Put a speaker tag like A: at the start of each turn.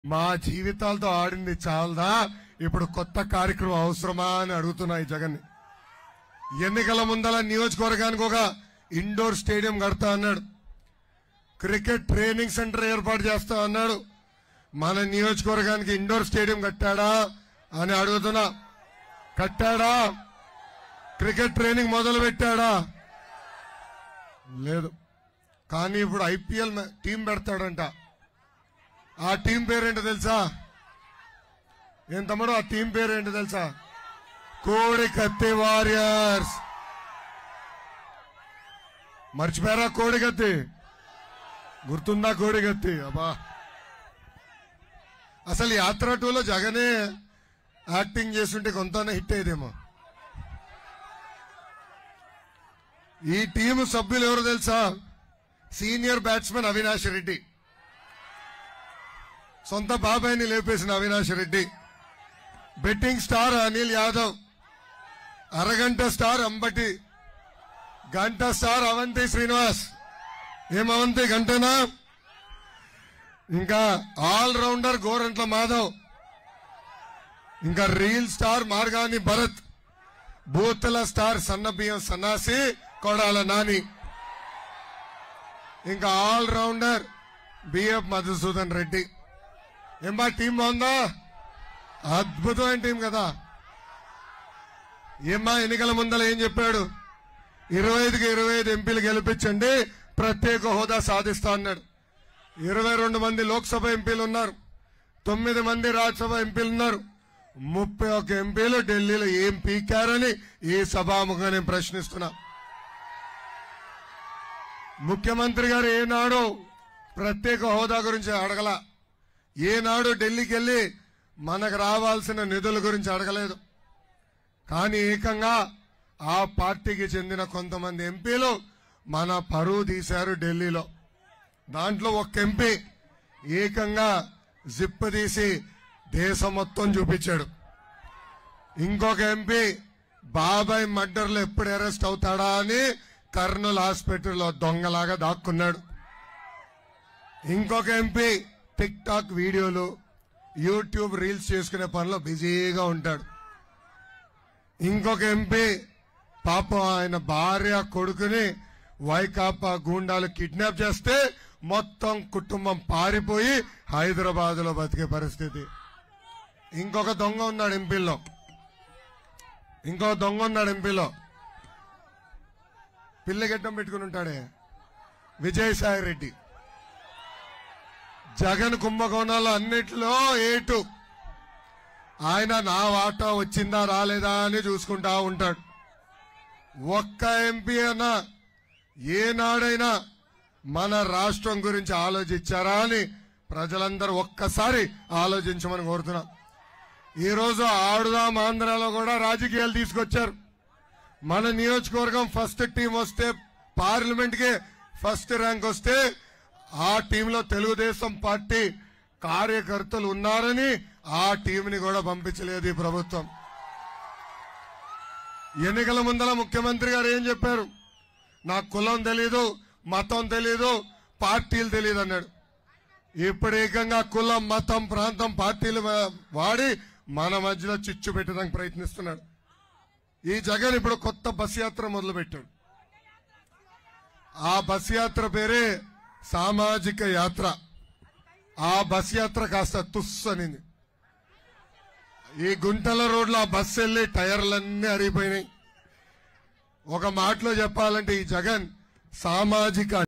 A: మా జీవితాలతో ఆడింది చాలదా ఇప్పుడు కొత్త కార్యక్రమం అవసరమా అని అడుగుతున్నా ఈ జగన్ ఎన్నికల ముందల నియోజకవర్గానికి ఒక ఇండోర్ స్టేడియం కడతా అన్నాడు క్రికెట్ ట్రైనింగ్ సెంటర్ ఏర్పాటు చేస్తా అన్నాడు మన నియోజకవర్గానికి ఇండోర్ స్టేడియం కట్టాడా అని అడుగుతున్నా కట్టాడా క్రికెట్ ట్రైనింగ్ మొదలు పెట్టాడా లేదు కానీ ఇప్పుడు ఐపీఎల్ టీం పెడతాడంట ఆ టీం పేరేంటో తెలుసా ఏం తమ్ముడు ఆ టీం పేరేంటో తెలుసా కోడి కత్తి వారియర్స్ మర్చిపోయారా కోడి కత్తి గుర్తుందా కోడి కత్తి అబ్బా అసలు యాత్ర టూలో జగనే యాక్టింగ్ చేస్తుంటే కొంత హిట్ అయ్యేదేమో ఈ టీము సభ్యులు ఎవరో తెలుసా సీనియర్ బ్యాట్స్మెన్ అవినాష్ రెడ్డి సొంత బాబాయిని లేపేసిన అవినాష్ రెడ్డి బెట్టింగ్ స్టార్ అనిల్ యాదవ్ అరగంట స్టార్ అంబటి గంట స్టార్ అవంతి శ్రీనివాస్ ఏం అవంతి గంటనా ఇంకా ఆల్ రౌండర్ గోరంట్ల మాధవ్ ఇంకా రీల్ స్టార్ మార్గాని భరత్ బూతల స్టార్ సన్న బియ్యం సన్నాసి కొడాల నాని ఇంకా all rounder BF Madhusudan Reddy ఏమా టీం బాగుందా అద్భుతమైన టీం కదా ఏమ్మా ఎన్నికల ముందర ఏం చెప్పాడు ఇరవై ఐదుకి ఇరవై ఐదు ఎంపీలు గెలిపించండి ప్రత్యేక హోదా సాధిస్తా అన్నాడు ఇరవై రెండు మంది లోక్సభ ఎంపీలు ఉన్నారు తొమ్మిది మంది రాజ్యసభ ఎంపీలు ఉన్నారు ముప్పై ఒక్క ఎంపీలు ఢిల్లీలో ఏం పీకారని ఈ సభాముఖంగా నేను ప్రశ్నిస్తున్నా ముఖ్యమంత్రి గారు ఏనాడు ప్రత్యేక హోదా గురించి అడగల ఏనాడు ఢిల్లీకి వెళ్ళి మనకు రావాల్సిన నిధుల గురించి అడగలేదు కానీ ఏకంగా ఆ పార్టీకి చెందిన కొంతమంది ఎంపీలు మన పరువు తీశారు ఢిల్లీలో దాంట్లో ఒక ఎంపీ ఏకంగా జిప్ తీసి దేశం మొత్తం చూపించాడు ఇంకొక ఎంపీ బాబాయ్ మర్డర్లో ఎప్పుడు అరెస్ట్ అవుతాడా అని కర్నూలు హాస్పిటల్లో దొంగలాగా దాక్కున్నాడు ఇంకొక MP TikTok videos YouTube reels చేసుకునే పనిలో బిజీగా ఉంటాడు ఇంకొక ఎంపీ పాపం ఆయన భార్య కొడుకుని వైకాపా గూండాలు కిడ్నాప్ చేస్తే మొత్తం కుటుంబం పారిపోయి హైదరాబాద్ లో బతికే పరిస్థితి ఇంకొక దొంగ ఉన్నాడు ఎంపీలో ఇంకో దొంగ ఉన్నాడు ఎంపీలో పిల్లగడ్డం పెట్టుకుని ఉంటాడే విజయసాయి రెడ్డి జగన్ కుంభకోణాలు అన్నిటిలో ఏటు ఆయన నా వాటా వచ్చిందా రాలేదా అని చూసుకుంటా ఉంటాడు ఒక్క ఎంపీ అయినా ఏనాడైనా మన రాష్ట్రం గురించి ఆలోచించారా అని ప్రజలందరూ ఒక్కసారి ఆలోచించమని కోరుతున్నా ఈరోజు ఆడుదాం ఆంధ్రాలో కూడా రాజకీయాలు తీసుకొచ్చారు మన నియోజకవర్గం ఫస్ట్ టీం వస్తే పార్లమెంట్ కి ఫస్ట్ ర్యాంక్ వస్తే ఆ టీంలో తెలుగుదేశం పార్టీ కార్యకర్తలు ఉన్నారని ఆ టీంని కూడా పంపించలేదు ఈ ప్రభుత్వం ఎన్నికల ముందల ముఖ్యమంత్రి గారు ఏం చెప్పారు నాకు కులం తెలీదు మతం తెలీదు పార్టీలు తెలియదు అన్నాడు ఇప్పుడు ఏకంగా కులం మతం ప్రాంతం పార్టీలు వా- వాడి మన మధ్యలో చిచ్చు పెట్టడానికి ప్రయత్నిస్తున్నాడు ఈ జగన్ ఇప్పుడు కొత్త బస్ యాత్ర మొదలు పెట్టాడు ఆ బస్ యాత్ర పేరే సామాజిక యాత్ర ఆ బస్ యాత్ర కాస్త తుస్ అనింది ఈ గుంటల రోడ్లో ఆ బస్సు వెళ్ళి టైర్లన్నీ అరిగిపోయినాయి ఒక మాటలో చెప్పాలంటే ఈ జగన్ సామాజిక